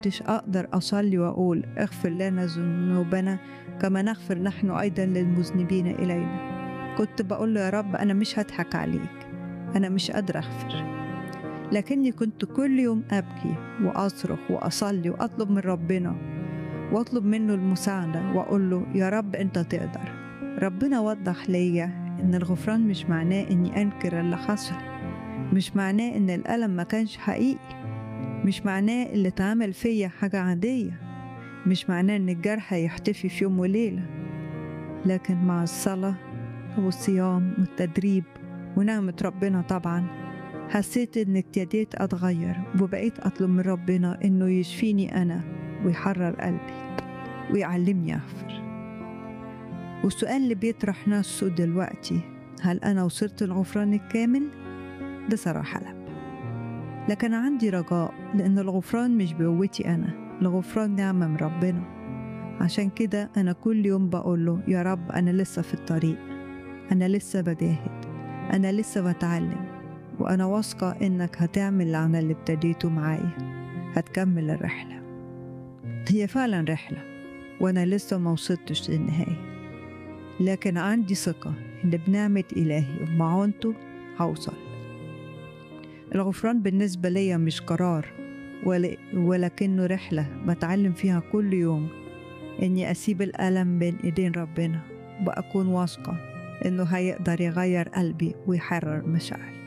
كنتش أقدر أصلي وأقول اغفر لنا ذنوبنا كما نغفر نحن أيضا للمذنبين إلينا كنت بقول له يا رب أنا مش هضحك عليك أنا مش قادرة أغفر لكني كنت كل يوم أبكي وأصرخ وأصلي وأطلب من ربنا وأطلب منه المساعدة وأقول له يا رب أنت تقدر ربنا وضح ليا إن الغفران مش معناه إني أنكر اللي حصل مش معناه إن الألم ما كانش حقيقي مش معناه اللي اتعمل فيا حاجة عادية مش معناه إن الجرح هيختفي في يوم وليلة لكن مع الصلاة والصيام والتدريب ونعمة ربنا طبعا حسيت إن ابتديت أتغير وبقيت أطلب من ربنا إنه يشفيني أنا ويحرر قلبي ويعلمني أغفر والسؤال اللي بيطرح نفسه دلوقتي هل أنا وصلت الغفران الكامل؟ بصراحة لأ لكن عندي رجاء لأن الغفران مش بقوتي أنا الغفران نعمة من ربنا عشان كده أنا كل يوم بقوله يا رب أنا لسه في الطريق أنا لسه بجاهد أنا لسه بتعلم وأنا واثقة إنك هتعمل اللي اللي ابتديته معايا هتكمل الرحلة هي فعلا رحلة وأنا لسه ما وصلتش للنهاية لكن عندي ثقة إن بنعمة إلهي ومعونته هوصل الغفران بالنسبة ليا مش قرار ول... ولكنه رحلة بتعلم فيها كل يوم إني أسيب الألم بين إيدين ربنا وأكون واثقة إنه هيقدر يغير قلبي ويحرر مشاعري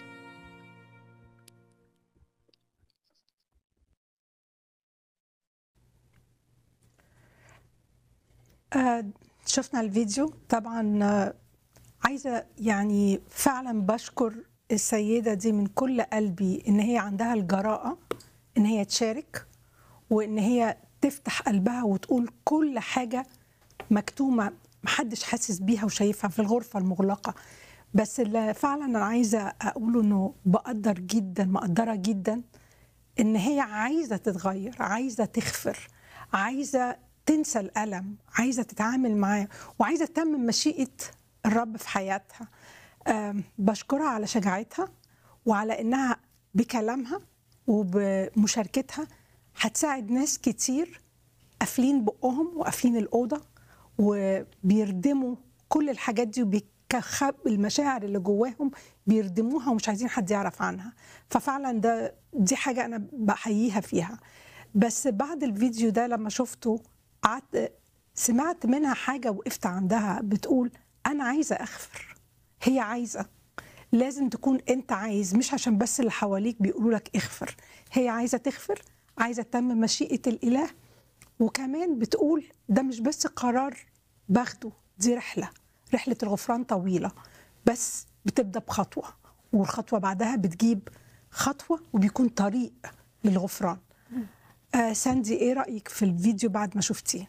آه، شفنا الفيديو طبعا آه، عايزة يعني فعلا بشكر السيدة دي من كل قلبي إن هي عندها الجراءة إن هي تشارك وإن هي تفتح قلبها وتقول كل حاجة مكتومة محدش حاسس بيها وشايفها في الغرفة المغلقة بس اللي فعلا أنا عايزة أقوله إنه بقدر جدا مقدرة جدا إن هي عايزة تتغير عايزة تغفر عايزة تنسى الألم عايزة تتعامل معاه وعايزة تتمم مشيئة الرب في حياتها آم، بشكرها على شجاعتها وعلى إنها بكلامها وبمشاركتها هتساعد ناس كتير قافلين بقهم وقافلين الأوضة وبيردموا كل الحاجات دي وبيكخب المشاعر اللي جواهم بيردموها ومش عايزين حد يعرف عنها ففعلا ده دي حاجة أنا بحييها فيها بس بعد الفيديو ده لما شفته قعدت سمعت منها حاجة وقفت عندها بتقول أنا عايزة أغفر هي عايزة لازم تكون أنت عايز مش عشان بس اللي حواليك بيقولوا لك اغفر هي عايزة تغفر عايزة تتمم مشيئة الإله وكمان بتقول ده مش بس قرار باخده دي رحلة رحلة الغفران طويلة بس بتبدأ بخطوة والخطوة بعدها بتجيب خطوة وبيكون طريق للغفران آه ساندي ايه رأيك في الفيديو بعد ما شفتيه؟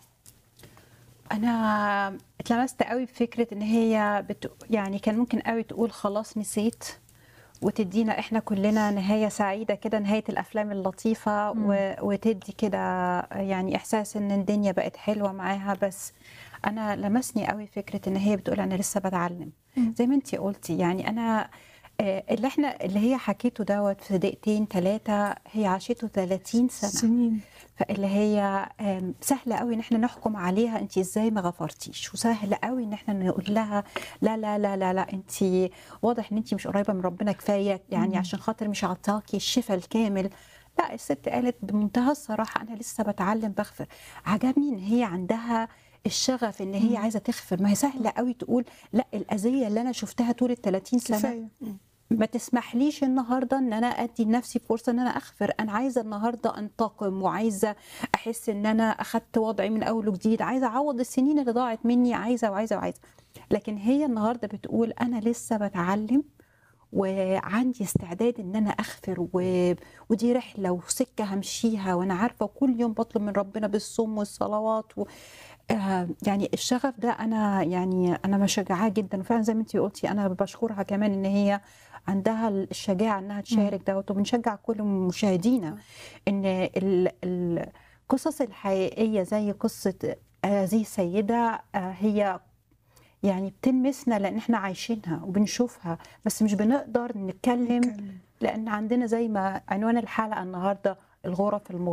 انا اتلمست قوي بفكره ان هي بت... يعني كان ممكن قوي تقول خلاص نسيت وتدينا احنا كلنا نهايه سعيده كده نهايه الافلام اللطيفه و... وتدي كده يعني احساس ان الدنيا بقت حلوه معاها بس انا لمسني قوي فكره ان هي بتقول انا لسه بتعلم زي ما انتي قلتي يعني انا آه، اللي احنا اللي هي حكيته دوت في دقيقتين ثلاثه هي عاشته 30 سنه سنين فاللي هي آم، سهله قوي ان احنا نحكم عليها انت ازاي ما غفرتيش وسهل قوي ان احنا نقول لها لا لا لا لا لا انت واضح ان انت مش قريبه من ربنا كفايه يعني عشان خاطر مش عطاكي الشفاء الكامل لا الست قالت بمنتهى الصراحه انا لسه بتعلم بغفر عجبني ان هي عندها الشغف ان هي عايزه تغفر ما هي سهله قوي تقول لا الاذيه اللي انا شفتها طول ال 30 سنه كفاية ما تسمحليش النهارده ان انا ادي لنفسي فرصه ان انا اغفر انا عايزه النهارده انتقم وعايزه احس ان انا اخدت وضعي من اول وجديد عايزه اعوض السنين اللي ضاعت مني عايزه وعايزه وعايزه لكن هي النهارده بتقول انا لسه بتعلم وعندي استعداد ان انا اغفر و... ودي رحله وسكه همشيها وانا عارفه وكل يوم بطلب من ربنا بالصوم والصلوات و... آه يعني الشغف ده انا يعني انا مشجعاه جدا وفعلا زي ما انت قلتي انا بشكرها كمان ان هي عندها الشجاعه انها تشارك دوت وبنشجع كل مشاهدينا ان ال- القصص الحقيقيه زي قصه هذه السيده آه، هي يعني بتلمسنا لان احنا عايشينها وبنشوفها بس مش بنقدر نتكلم نتكلم. لان عندنا زي ما عنوان الحلقه النهارده الغرف المغلقه